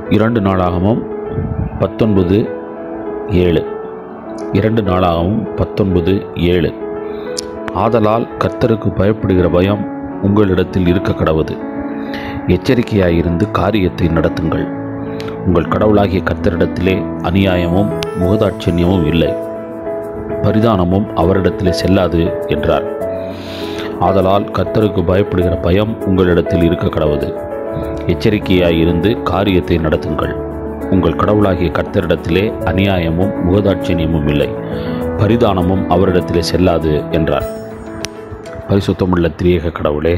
இரண்டு நாளாகமும் பத்தொன்பது ஏழு இரண்டு நாளாகவும் பத்தொன்பது ஏழு ஆதலால் கர்த்தருக்கு பயப்படுகிற பயம் உங்களிடத்தில் இருக்க கடவுது எச்சரிக்கையாயிருந்து காரியத்தை நடத்துங்கள் உங்கள் கடவுளாகிய கர்த்தரிடத்திலே அநியாயமும் முகதாட்சண்யமும் இல்லை பரிதானமும் அவரிடத்திலே செல்லாது என்றார் ஆதலால் கர்த்தருக்கு பயப்படுகிற பயம் உங்களிடத்தில் இருக்க கடவுது எச்சரிக்கையாயிருந்து காரியத்தை நடத்துங்கள் உங்கள் கடவுளாகிய கர்த்தரிடத்திலே அநியாயமும் முகதாட்சணியமும் இல்லை பரிதானமும் அவரிடத்திலே செல்லாது என்றார் பரிசுத்தமுள்ள திரியேக கடவுளே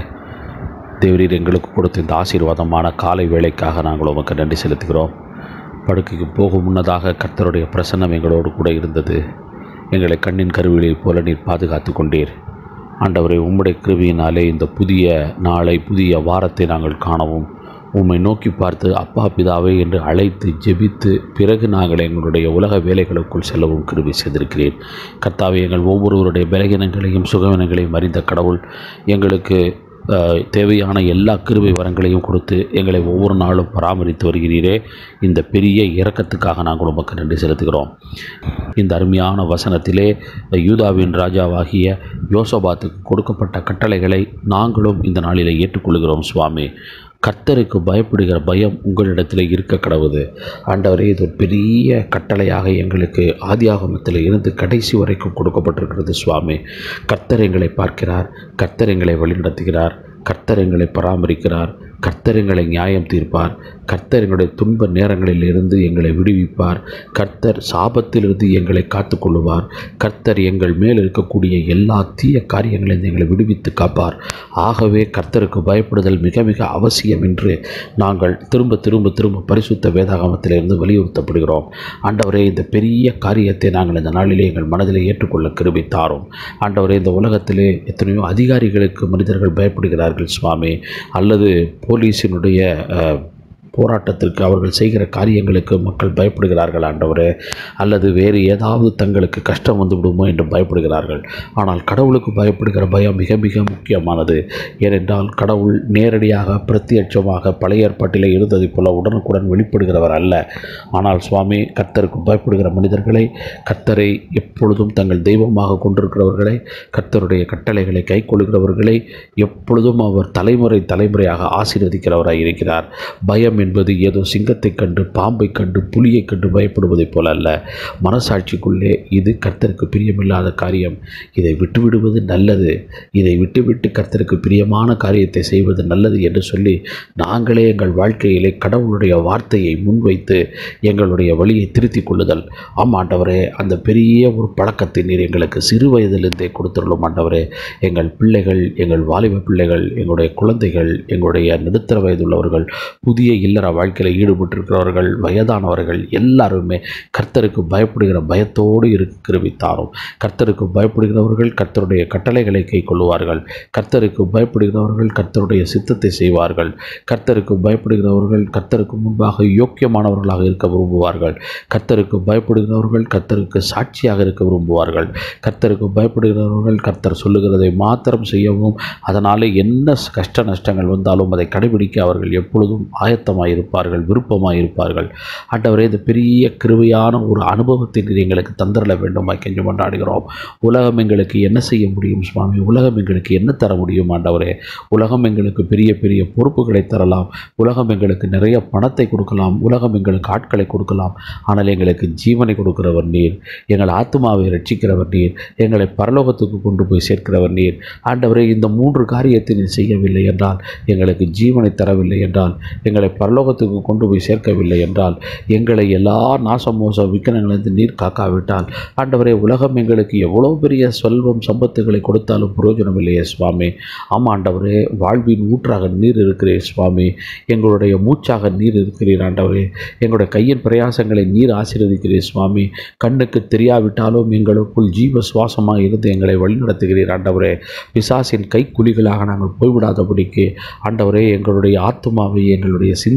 தேவரீர் எங்களுக்கு கொடுத்த இந்த ஆசீர்வாதமான காலை வேளைக்காக நாங்கள் உமக்கு நன்றி செலுத்துகிறோம் படுக்கைக்கு போகும் முன்னதாக கர்த்தருடைய பிரசன்னம் எங்களோடு கூட இருந்தது எங்களை கண்ணின் கருவிலைப் போல நீர் பாதுகாத்து கொண்டீர் ஆண்டவரை உம்முடைய கிருவியினாலே இந்த புதிய நாளை புதிய வாரத்தை நாங்கள் காணவும் உம்மை நோக்கி பார்த்து அப்பா பிதாவே என்று அழைத்து ஜெபித்து பிறகு நாங்கள் எங்களுடைய உலக வேலைகளுக்குள் செல்லவும் கிருபி செய்திருக்கிறேன் கர்த்தாவே எங்கள் ஒவ்வொருவருடைய பலகீனங்களையும் சுகவீனங்களையும் அறிந்த கடவுள் எங்களுக்கு அஹ், தேவையான எல்லா கிருபை வரங்களையும் கொடுத்து எங்களை ஒவ்வொரு நாளும் பராமரித்து வருகிறீரே இந்த பெரிய இரக்கத்துக்காக நாங்கள் உமக்கு நன்றி செலுத்துகிறோம் இந்த அருமையான வசனத்திலே யூதாவின் ராஜாவாகிய யோசபாத்துக்கு கொடுக்கப்பட்ட கட்டளைகளை நாங்களும் இந்த நாளிலே ஏற்றுக்கொள்கிறோம் சுவாமி கர்த்தருக்கு பயப்படுகிற பயம் உங்களிடத்தில் இருக்க கடவுது ஆண்டவரே இது ஒரு பெரிய கட்டளையாக எங்களுக்கு ஆதியாகமத்தில் இருந்து கடைசி வரைக்கும் கொடுக்கப்பட்டிருக்கிறது சுவாமி கர்த்தர் எங்களை பார்க்கிறார் கர்த்தர் எங்களை வழிநடத்துகிறார் கர்த்தர் எங்களை பராமரிக்கிறார் கர்த்தர் எங்களை நியாயம் தீர்ப்பார் கர்த்தர் எங்களுடைய துன்ப நேரங்களில் இருந்து எங்களை விடுவிப்பார் கர்த்தர் சாபத்திலிருந்து எங்களை காத்துக்கொள்ளுவார் கர்த்தர் எங்கள் மேல் இருக்கக்கூடிய எல்லா தீய காரியங்களையும் எங்களை விடுவித்து காப்பார் ஆகவே கர்த்தருக்கு பயப்படுதல் மிக மிக அவசியம் என்று நாங்கள் திரும்ப திரும்ப திரும்ப பரிசுத்த வேதாகமத்திலிருந்து வலியுறுத்தப்படுகிறோம் ஆண்டவரே இந்த பெரிய காரியத்தை நாங்கள் இந்த நாளிலே எங்கள் மனதிலே ஏற்றுக்கொள்ள கிருபை தாரும் ஆண்டவரே இந்த உலகத்திலே எத்தனையோ அதிகாரிகளுக்கு மனிதர்கள் பயப்படுகிறார்கள் சுவாமி அல்லது போலீஸினுடைய அஹ், போராட்டத்திற்கு அவர்கள் செய்கிற காரியங்களுக்கு மக்கள் பயப்படுகிறார்கள் ஆண்டவரே அல்லது வேறு ஏதாவது தங்களுக்கு கஷ்டம் வந்து விடுமோ என்று பயப்படுகிறார்கள் ஆனால் கடவுளுக்கு பயப்படுகிற பயம் மிக மிக முக்கியமானது ஏனென்றால் கடவுள் நேரடியாக பிரத்யட்சமாக பழைய ஏற்பாட்டிலே இருந்ததைப் போல உடனுக்குடன் வெளிப்படுகிறவர் அல்ல ஆனால் சுவாமி கர்த்தருக்கு பயப்படுகிற மனிதர்களை கர்த்தரை எப்பொழுதும் தங்கள் தெய்வமாக கொண்டிருக்கிறவர்களை கர்த்தருடைய கட்டளைகளை கைக்கொள்கிறவர்களை எப்பொழுதும் அவர் தலைமுறை தலைமுறையாக ஆசீர்வதிக்கிறவராய் இருக்கிறார் பயம் என்பது ஏதோ சிங்கத்தைக் கண்டு பாம்பைக் கண்டு புலியைக் கண்டு பயப்படுவதைப் போல அல்ல மனசாட்சிக்குள்ளே இது கர்த்தருக்கு பிரியமில்லாத காரியம் இதை விட்டுவிடுவது நல்லது இதை விட்டுவிட்டு கர்த்தருக்கு பிரியமான காரியத்தை செய்வது நல்லது என்று சொல்லி நாங்களே எங்கள் வாழ்க்கையிலே கடவுளுடைய வார்த்தையை முன்வைத்து எங்களுடைய வழியை திருத்திக் கொள்ளுதல் ஆம் ஆண்டவரே அந்த பெரிய ஒரு பழக்கத்தை நீர் எங்களுக்கு சிறு வயதிலிருந்தே கொடுத்துள்ளோம் ஆண்டவரே எங்கள் பிள்ளைகள் எங்கள் வாலிப பிள்ளைகள் எங்களுடைய குழந்தைகள் எங்களுடைய நடுத்தர வயதுள்ளவர்கள் புதிய இல்லற வாழ்க்கையில் ஈடுபட்டிருக்கிறவர்கள் வயதானவர்கள் எல்லாருமே கர்த்தருக்கு பயப்படுகிற பயத்தோடு இருக்கிறவித்தாரும் கர்த்தருக்கு பயப்படுகிறவர்கள் கர்த்தருடைய கட்டளைகளை கை கொள்ளுவார்கள் கர்த்தருக்கு பயப்படுகிறவர்கள் கர்த்தருடைய சித்தத்தை செய்வார்கள் கர்த்தருக்கு பயப்படுகிறவர்கள் கர்த்தருக்கு முன்பாக யோக்கியமானவர்களாக இருக்க விரும்புவார்கள் கர்த்தருக்கு பயப்படுகிறவர்கள் கர்த்தருக்கு சாட்சியாக இருக்க விரும்புவார்கள் கர்த்தருக்கு பயப்படுகிறவர்கள் கர்த்தர் சொல்லுகிறதை மாத்திரம் செய்யவும் அதனாலே என்ன கஷ்ட நஷ்டங்கள் வந்தாலும் அதை கடைபிடிக்க அவர்கள் எப்பொழுதும் ஆயத்தமாக இருப்பார்கள் விருப்பமாக இருப்பார்கள் ஆண்டவரே இந்த பெரிய கிருபையான ஒரு அனுபவத்தை நீர் எங்களுக்கு தந்திரல வேண்டுமாய் கெஞ்சு கொண்டாடுகிறோம் உலகம் எங்களுக்கு என்ன செய்ய முடியும் சுவாமி உலகம் எங்களுக்கு என்ன தர முடியும் ஆண்டவரே உலகம் எங்களுக்கு பெரிய பெரிய பொறுப்புகளை தரலாம் உலகம் எங்களுக்கு நிறைய பணத்தை கொடுக்கலாம் உலகம் எங்களுக்கு ஆட்களை கொடுக்கலாம் ஆனால் எங்களுக்கு ஜீவனை கொடுக்கிறவர் நீர் எங்கள் ஆத்மாவை ரட்சிக்கிறவர் நீர் எங்களை பரலோகத்துக்கு கொண்டு போய் சேர்க்கிறவர் நீர் ஆண்டவரே இந்த மூன்று காரியத்தை நீர் செய்யவில்லை என்றால் எங்களுக்கு ஜீவனை தரவில்லை என்றால் எங்களை பரலோகத்துக்கு கொண்டு போய் சேர்க்கவில்லை என்றால் எங்களை எல்லா நாசமோச விக்கிரங்களிலிருந்து நீர் காக்காவிட்டால் ஆண்டவரே உலகம் எங்களுக்கு எவ்வளோ பெரிய செல்வம் சம்பத்துகளை கொடுத்தாலும் பிரயோஜனம் இல்லையே சுவாமி ஆமாம் ஆண்டவரே வாழ்வின் ஊற்றாக நீர் இருக்கிறீர் சுவாமி எங்களுடைய மூச்சாக நீர் இருக்கிறீர் ஆண்டவரே எங்களுடைய கையின் பிரயாசங்களை நீர் ஆசீர்வதிக்கிறீர் சுவாமி கண்ணுக்கு தெரியாவிட்டாலும் எங்களுக்குள் ஜீவ சுவாசமாக இருந்து எங்களை வழிநடத்துகிறீர் ஆண்டவரே பிசாசின் கைக்குலிகளாக நாங்கள் போய்விடாதபடிக்கு ஆண்டவரே எங்களுடைய ஆத்மாவை எங்களுடைய சிந்தனை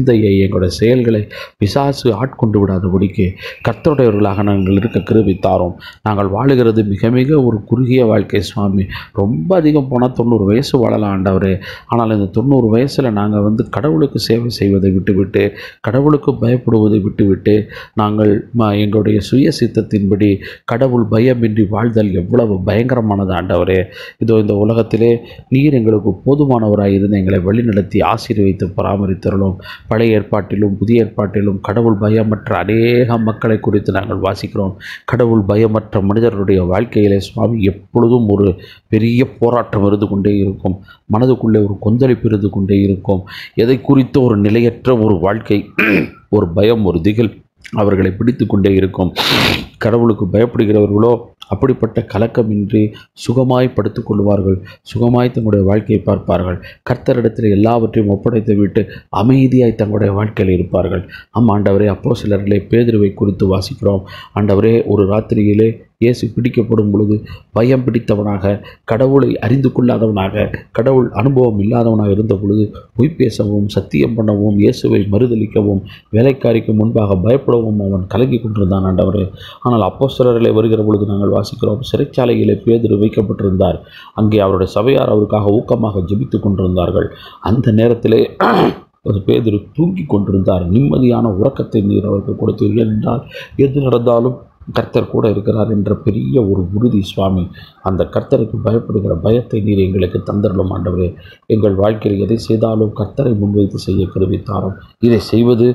சிந்தையை எங்களுடைய செயல்களை பிசாசு ஆட்கொண்டு விடாதபடிக்கு கர்த்தருடையவர்களாக நாங்கள் இருக்க கிருபித்தாரோம் நாங்கள் வாழுகிறது மிக மிக ஒரு குறுகிய வாழ்க்கை சுவாமி ரொம்ப அதிகம் போனால் தொண்ணூறு வயசு வாழலாம் ஆண்டவரே ஆனால் இந்த தொண்ணூறு வயசில் நாங்கள் வந்து கடவுளுக்கு சேவை செய்வதை விட்டுவிட்டு கடவுளுக்கு பயப்படுவதை விட்டுவிட்டு நாங்கள் ம- எங்களுடைய சுய சித்தத்தின்படி கடவுள் பயமின்றி வாழ்தல் எவ்வளவு பயங்கரமானது ஆண்டவரே இதோ இந்த உலகத்திலே நீர் எங்களுக்கு போதுமானவராய் இருந்து எங்களை வழிநடத்தி ஆசீர்வதித்து பராமரித்தருளும் பழைய ஏற்பாட்டிலும் புதிய ஏற்பாட்டிலும் கடவுள் பயமற்ற அநேக மக்களை குறித்து நாங்கள் வாசிக்கிறோம் கடவுள் பயமற்ற மனிதர்களுடைய வாழ்க்கையிலே சுவாமி எப்பொழுதும் ஒரு பெரிய போராட்டம் இருந்து கொண்டே இருக்கும் மனதுக்குள்ளே ஒரு கொந்தளிப்பு இருந்து கொண்டே இருக்கும் எதை குறித்த ஒரு நிலையற்ற ஒரு வாழ்க்கை ஒரு பயம் ஒரு திகில் அவர்களை பிடித்து கொண்டே இருக்கும் கடவுளுக்கு பயப்படுகிறவர்களோ அப்படிப்பட்ட கலக்கமின்றி சுகமாய் படுத்துக் கொள்வார்கள் சுகமாய் தங்களுடைய வாழ்க்கையை பார்ப்பார்கள் கர்த்தரிடத்தில் எல்லாவற்றையும் ஒப்படைத்து விட்டு அமைதியாய் தங்களுடைய வாழ்க்கையில் இருப்பார்கள் ஆம் ஆண்டவரே அப்போ சிலர்களே பேதுருவை குறித்து வாசிக்கிறோம் ஆண்டவரே ஒரு ராத்திரியிலே இயேசு பிடிக்கப்படும் பொழுது பயம் பிடித்தவனாக கடவுளை அறிந்து கொள்ளாதவனாக கடவுள் அனுபவம் இல்லாதவனாக இருந்த பொழுது பொய் பேசவும் சத்தியம் பண்ணவும் இயேசுவை மறுதலிக்கவும் வேலைக்காரிக்கு முன்பாக பயப்படவும் அவன் கலங்கி கொண்டிருந்தான் ஆண்டவரே ஆனால் அப்போ சிலர்களை வருகிற பொழுது நாங்கள் வாசிக்கிறோம் சிறைச்சாலையிலே பேதுரு வைக்கப்பட்டிருந்தார் அங்கே அவருடைய சபையார் அவருக்காக ஊக்கமாக ஜெபித்து கொண்டிருந்தார்கள் அந்த நேரத்திலே ஒரு பேதுரு தூங்கி கொண்டிருந்தார் நிம்மதியான உறக்கத்தை நீர் அவருக்கு கொடுத்தீர்கள் என்றால் எது நடந்தாலும் கர்த்தர் கூட இருக்கிறார் என்ற பெரிய ஒரு உறுதி சுவாமி அந்த கர்த்தருக்கு பயப்படுகிற பயத்தை நீர் எங்களுக்கு தந்தரலும் ஆண்டவரே எங்கள் வாழ்க்கையில் எதை செய்தாலும் கர்த்தரை முன்வைத்து செய்ய கருவித்தாரோம் இதை செய்வது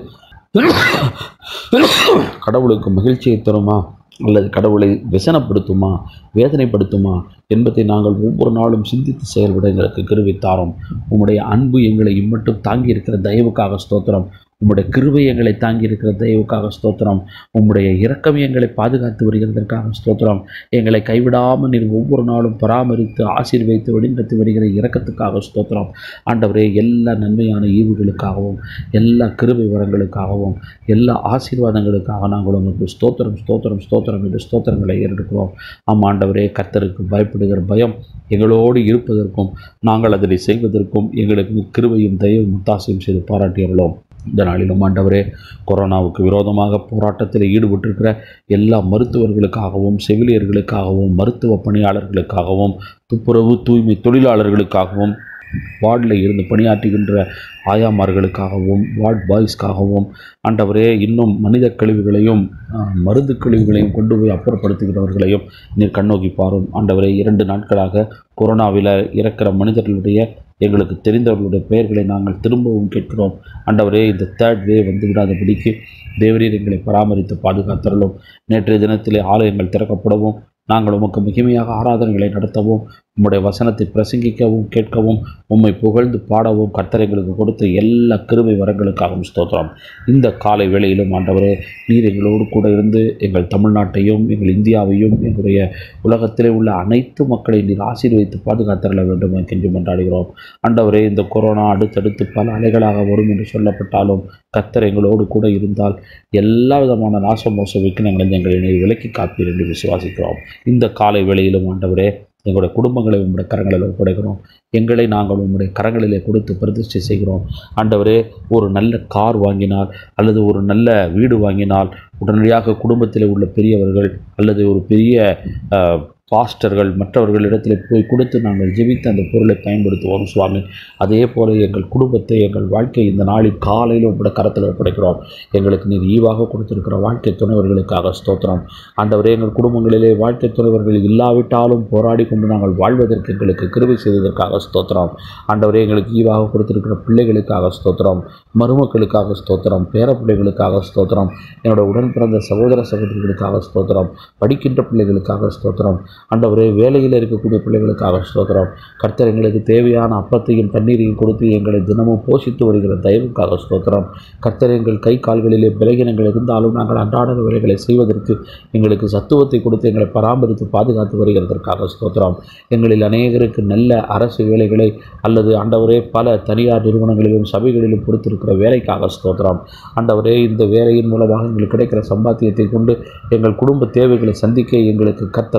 கடவுளுக்கு மகிழ்ச்சியை தருமா அல்லது கடவுளை விசனப்படுத்துமா வேதனைப்படுத்துமா என்பதை நாங்கள் ஒவ்வொரு நாளும் சிந்தித்து செயல்பட எங்களுக்கு கிருவித்தாரோம் உம்முடைய அன்பு எங்களை இம்மட்டும் தாங்கி இருக்கிற தயவுக்காக ஸ்தோத்திரம் உம்முடைய கிருபை எங்களை தாங்கி இருக்கிற தயவுக்காக ஸ்தோத்திரம் உம்முடைய இரக்கம் எங்களை பாதுகாத்து வருகிறதற்காக ஸ்தோத்திரம் எங்களை கைவிடாமல் நீர் ஒவ்வொரு நாளும் பராமரித்து ஆசீர்வைத்து வழிநடத்தி வருகிற இரக்கத்துக்காக ஸ்தோத்திரம் ஆண்டவரே எல்லா நன்மையான ஈவுகளுக்காகவும் எல்லா கிருபை வரங்களுக்காகவும் எல்லா ஆசீர்வாதங்களுக்காக நாங்கள் உங்களுக்கு ஸ்தோத்திரம் ஸ்தோத்திரம் ஸ்தோத்திரம் என்று ஸ்தோத்திரங்களை ஏறெடுக்கிறோம் ஆம் ஆண்டவரே கர்த்தருக்கு பயப்படுகிற பயம் எங்களோடு இருப்பதற்கும் நாங்கள் அதனை செய்வதற்கும் எங்களுக்கு கிருபையும் தயவும் முத்தாசையும் செய்து பாராட்டியுள்ளோம் இந்த நாளிலும் ஆண்டவரே கொரோனாவுக்கு விரோதமாக போராட்டத்தில் ஈடுபட்டிருக்கிற எல்லா மருத்துவர்களுக்காகவும் செவிலியர்களுக்காகவும் மருத்துவ பணியாளர்களுக்காகவும் துப்புரவு தூய்மை தொழிலாளர்களுக்காகவும் வார்டில் இருந்து பணியாற்றுகின்ற ஆயாமார்களுக்காகவும் வார்ட் பாய்ஸ்க்காகவும் ஆண்டவரே இன்னும் மனித கழிவுகளையும் ஆஹ், மருந்து கழிவுகளையும் கொண்டு போய் அப்புறப்படுத்துகிறவர்களையும் நீர் கண்ணோக்கி பாரும் ஆண்டவரே இரண்டு நாட்களாக கொரோனாவில் இறக்கிற மனிதர்களுடைய எங்களுக்கு தெரிந்தவர்களுடைய பெயர்களை நாங்கள் திரும்பவும் கேட்கிறோம் ஆண்டவரே இந்த தேர்ட் வே வந்து விடாதபடிக்கு தேவரீர் எங்களை பராமரித்து பாதுகாத்தரலும் நேற்றைய தினத்திலே ஆலயங்கள் திறக்கப்படவும் நாங்கள் உமக்கு மகிமையாக ஆராதனைகளை நடத்தவும் உம்முடைய வசனத்தை பிரசங்கிக்கவும் கேட்கவும் உம்மை புகழ்ந்து பாடவும் கர்த்தர் எங்களுக்கு கொடுத்த எல்லா கிருபை வரங்களுக்காகவும் ஸ்தோத்திரம் இந்த காலை வேளையிலும் ஆண்டவரே நீர் எங்களோடு கூட இருந்து எங்கள் தமிழ்நாட்டையும் எங்கள் இந்தியாவையும் எங்களுடைய உலகத்திலே உள்ள அனைத்து மக்களையும் நீர் ஆசீர்வதித்து பாதுகாத்தரல வேண்டும் என்று மன்றாடுகிறோம் ஆண்டவரே இந்த கொரோனா அடுத்தடுத்து பல அலைகளாக வரும் என்று சொல்லப்பட்டாலும் கர்த்தர் எங்களோடு கூட இருந்தால் எல்லா விதமான நாச மோச விக்கினங்களை எங்களை நீர் விலக்கி காப்பீர் என்று விசுவாசிக்கிறோம் இந்த காலை வேளையிலும் ஆண்டவரே எங்களுடைய குடும்பங்களை உங்களுடைய கரங்களில் ஒப்படைக்கிறோம் எங்களை நாங்கள் உங்களுடைய கரங்களிலே கொடுத்து பிரதிஷ்டை செய்கிறோம் ஆண்டவரே ஒரு நல்ல கார் வாங்கினால் அல்லது ஒரு நல்ல வீடு வாங்கினால் உடனடியாக குடும்பத்தில் உள்ள பெரியவர்கள் அல்லது ஒரு பெரிய அஹ், பாஸ்டர்கள் மற்றவர்களிடத்தில் போய் கொடுத்து நாங்கள் ஜெபித்து அந்த பொருளை பயன்படுத்துவோம் சுவாமி அதே போல எங்கள் குடும்பத்தை எங்கள் வாழ்க்கை இந்த நாளில் காலையில் உங்களுடைய கரத்தில் ஒப்படைக்கிறோம் எங்களுக்கு நீர் ஈவாக கொடுத்திருக்கிற வாழ்க்கை துணைவர்களுக்காக ஸ்தோத்திரம் ஆண்டவரே எங்கள் குடும்பங்களிலே வாழ்க்கை துணைவர்கள் இல்லாவிட்டாலும் போராடி கொண்டு நாங்கள் வாழ்வதற்கு எங்களுக்கு கிருபை செய்ததற்காக ஸ்தோத்திரம் ஆண்டவரே எங்களுக்கு ஈவாக கொடுத்திருக்கிற பிள்ளைகளுக்காக ஸ்தோத்திரம் மருமக்களுக்காக ஸ்தோத்திரம் பேரப்பிள்ளைகளுக்காக ஸ்தோத்திரம் என்னோட உடன் பிறந்த சகோதர சகோதரிகளுக்காக ஸ்தோத்திரம் படிக்கின்ற பிள்ளைகளுக்காக ஸ்தோத்திரம் ஆண்டவரே வேலையில் இருக்கக்கூடிய பிள்ளைகளுக்காக ஸ்தோத்திரம் கர்த்தர் எங்களுக்கு தேவையான அப்பத்தையும் தண்ணீரையும் கொடுத்து எங்களை தினமும் போஷித்து வருகிற தயவுக்காக ஸ்தோத்திரம் கர்த்தர் எங்கள் கை கால்களிலே பலகீனங்கள் இருந்தாலும் நாங்கள் அன்றாட வேலைகளை செய்வதற்கு எங்களுக்கு சத்துவத்தை கொடுத்து எங்களை பராமரித்து பாதுகாத்து வருகிறதற்காக ஸ்தோத்திரம் எங்களில் அநேகருக்கு நல்ல அரசு வேலைகளை அல்லது ஆண்டவரே பல தனியார் நிறுவனங்களிலும் சபைகளிலும் கொடுத்திருக்கிற வேலைக்காக ஸ்தோத்திரம் ஆண்டவரே இந்த வேலையின் மூலமாக எங்களுக்கு கிடைக்கிற சம்பாத்தியத்தை கொண்டு எங்கள் குடும்ப தேவைகளை சந்திக்க எங்களுக்கு கர்த்தர் படிகளை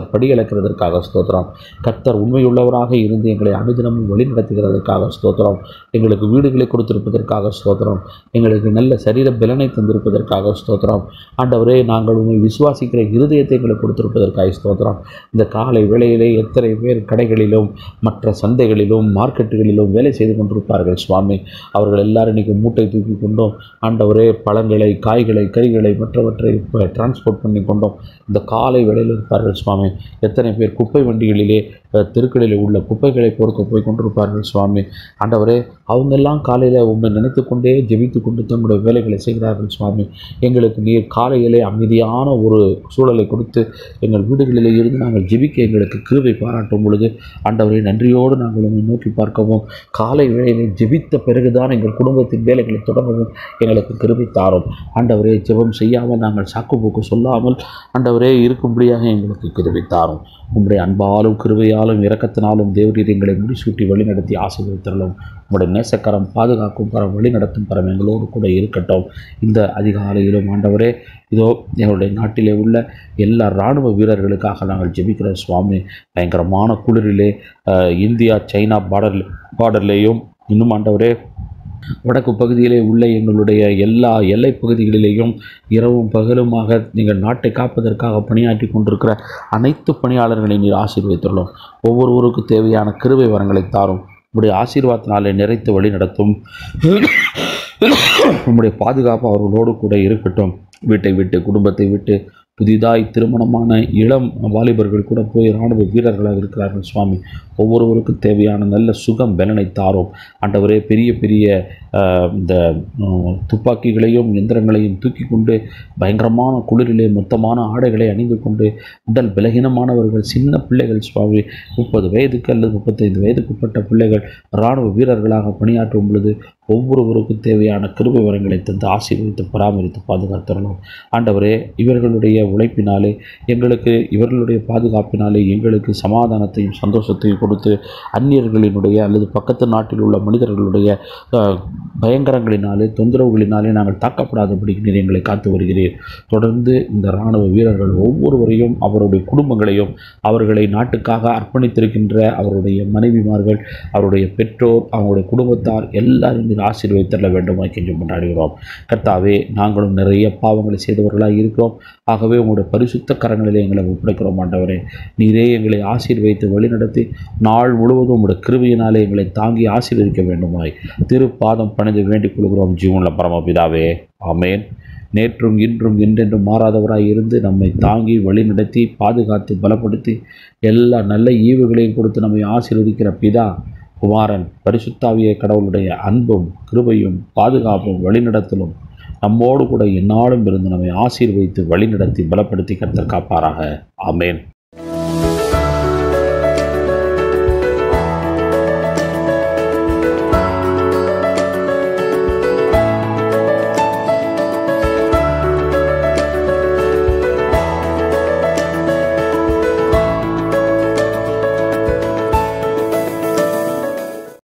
செயலிழக்கிறதற்காக ஸ்தோத்திரம் கர்த்தர் உண்மையுள்ளவராக இருந்து எங்களை அனுதினமும் வழி நடத்துகிறதற்காக ஸ்தோத்திரம் எங்களுக்கு வீடுகளை கொடுத்திருப்பதற்காக ஸ்தோத்திரம் எங்களுக்கு நல்ல சரீர பலனை தந்திருப்பதற்காக ஸ்தோத்திரம் ஆண்டவரே நாங்கள் உண்மை விசுவாசிக்கிற இருதயத்தை எங்களுக்கு கொடுத்திருப்பதற்காக ஸ்தோத்திரம் இந்த காலை வேளையிலே எத்தனை பேர் கடைகளிலும் மற்ற சந்தைகளிலும் மார்க்கெட்டுகளிலும் வேலை செய்து கொண்டிருப்பார்கள் சுவாமி அவர்கள் எல்லாரும் இன்னைக்கு மூட்டை தூக்கி கொண்டும் ஆண்டவரே பழங்களை காய்களை கறிகளை மற்றவற்றை டிரான்ஸ்போர்ட் பண்ணி கொண்டும் இந்த காலை வேளையில் இருப்பார்கள் சுவாமி எத்தனை பேர் குப்பை வண்டிகளிலே அஹ், தெருக்களிலே உள்ள குப்பைகளை பொறுக்க போய் கொண்டிருப்பார்கள் சுவாமி ஆண்டவரே அவங்கெல்லாம் காலையில் உண்மை நினைத்து கொண்டே ஜெபித்து கொண்டு தங்களுடைய வேலைகளை செய்கிறார்கள் சுவாமி எங்களுக்கு நீர் காலையிலே அமைதியான ஒரு சூழலை கொடுத்து எங்கள் வீடுகளிலே இருந்து நாங்கள் ஜெபிக்க எங்களுக்கு கிருபை பாராட்டும் பொழுது ஆண்டவரை நன்றியோடு நாங்கள் உண்மை நோக்கி பார்க்கவும் காலை வேளையிலே ஜெபித்த பிறகுதான் எங்கள் குடும்பத்தின் வேலைகளை தொடங்கவும் எங்களுக்கு கிருபை தாரும் ஆண்டவரே ஜெபம் செய்யாமல் நாங்கள் சாக்கு போக்கு சொல்லாமல் ஆண்டவரே இருக்கும்படியாக எங்களுக்கு கிருபை தாரும் உம்முடைய அன்பாலும் கிருபையாலும் இரக்கத்தினாலும் தேவரீர் எங்களை முடிசூட்டி வழிநடத்தி ஆசீர்வதித்தரலும் உம்முடைய நேசக்கரம் பாதுகாக்கும் கரம் வழிநடத்தும் கரம் எங்களோடு கூட இருக்கட்டும் இந்த அதிகாலையிலும் ஆண்டவரே இதோ எங்களுடைய நாட்டிலே உள்ள எல்லா இராணுவ வீரர்களுக்காக நாங்கள் ஜெபிக்கிற சுவாமி பயங்கரமான குளிரிலே அஹ், இந்தியா சைனா பார்டர் பார்டர்லேயும் இன்னும் ஆண்டவரே வடக்கு பகுதியிலே உள்ள எங்களுடைய எல்லா எல்லை பகுதிகளிலேயும் இரவும் பகலுமாக நீங்கள் நாட்டை காப்பதற்காக பணியாற்றி கொண்டிருக்கிற அனைத்து பணியாளர்களை நீர் ஆசீர்வதித்துள்ளோம் ஒவ்வொருவருக்கு தேவையான கிருபை வரங்களை தாரும் உம்முடைய ஆசீர்வாதத்தினாலே நிறைத்து வழி நடத்தும் உம்முடைய பாதுகாப்பு அவர்களோடு கூட இருக்கட்டும் வீட்டை விட்டு குடும்பத்தை விட்டு புதிதாய் திருமணமான இளம் வாலிபர்கள் கூட போய் இராணுவ வீரர்களாக இருக்கிறார்கள் சுவாமி ஒவ்வொருவருக்கும் தேவையான நல்ல சுகம் பலனை தாரும் ஆண்டவரே பெரிய பெரிய ஆஹ், இந்த ஆஹ், துப்பாக்கிகளையும் எந்திரங்களையும் தூக்கி கொண்டு பயங்கரமான குளிரிலே மொத்தமான ஆடைகளை அணிந்து கொண்டு உடல் பலகீனமானவர்கள் சின்ன பிள்ளைகள் சுவாமி முப்பது வயதுக்கு அல்லது முப்பத்தைந்து வயதுக்குட்பட்ட பிள்ளைகள் இராணுவ வீரர்களாக பணியாற்றும் பொழுது ஒவ்வொருவருக்கும் தேவையான கிருபை வரங்களை தந்து ஆசீர்வதித்து பராமரித்து பாதுகாத்தரணும் ஆண்டவரே இவர்களுடைய உழைப்பினாலே எங்களுக்கு இவர்களுடைய பாதுகாப்பினாலே எங்களுக்கு சமாதானத்தையும் சந்தோஷத்தையும் கொடுத்து அந்நியர்களினுடைய அல்லது பக்கத்து நாட்டில் உள்ள மனிதர்களுடைய அஹ், பயங்கரங்களினாலே தொந்தரவுகளினாலே நாங்கள் தாக்கப்படாதபடி நீர் எங்களை காத்து வருகிறீர் தொடர்ந்து இந்த இராணுவ வீரர்கள் ஒவ்வொருவரையும் அவருடைய குடும்பங்களையும் அவர்களை நாட்டுக்காக அர்ப்பணித்திருக்கின்ற அவருடைய மனைவிமார்கள் அவருடைய பெற்றோர் அவங்களுடைய குடும்பத்தார் எல்லாரும் நீர் ஆசீர்வதித்தள்ள வேண்டுமாய் கெஞ்சி கொண்டாடுகிறோம் கர்த்தாவே நாங்களும் நிறைய பாவங்களை செய்தவர்களாக இருக்கிறோம் ஆகவே உங்களுடைய பரிசுத்த கரங்களிலே எங்களை ஒப்படைக்கிறோம் ஆண்டவரே நீரே எங்களை ஆசீர்வதித்து வழிநடத்தி நாள் முழுவதும் உங்களுடைய கிருபையினாலே எங்களை தாங்கி ஆசீர்வதிக்க வேண்டுமாய் திருப்பாதம் பணிந்து வேண்டிக் கொள்கிறோம் ஜீவனுள்ள பரமபிதாவே ஆமேன் நேற்றும் இன்றும் என்றென்றும் மாறாதவராய் இருந்து நம்மை தாங்கி வழிநடத்தி பாதுகாத்து பலப்படுத்தி எல்லா நல்ல ஈவுகளையும் கொடுத்து நம்மை ஆசீர்வதிக்கிற பிதா குமாரன் பரிசுத்தாவிய கடவுளுடைய அன்பும் கிருபையும் பாதுகாப்பும் வழிநடத்தலும் நம்மோடு கூட எந்நாளும் இருந்து நம்மை ஆசீர்வதித்து வழிநடத்தி பலப்படுத்தி கர்த்தர் காப்பாராக ஆமேன்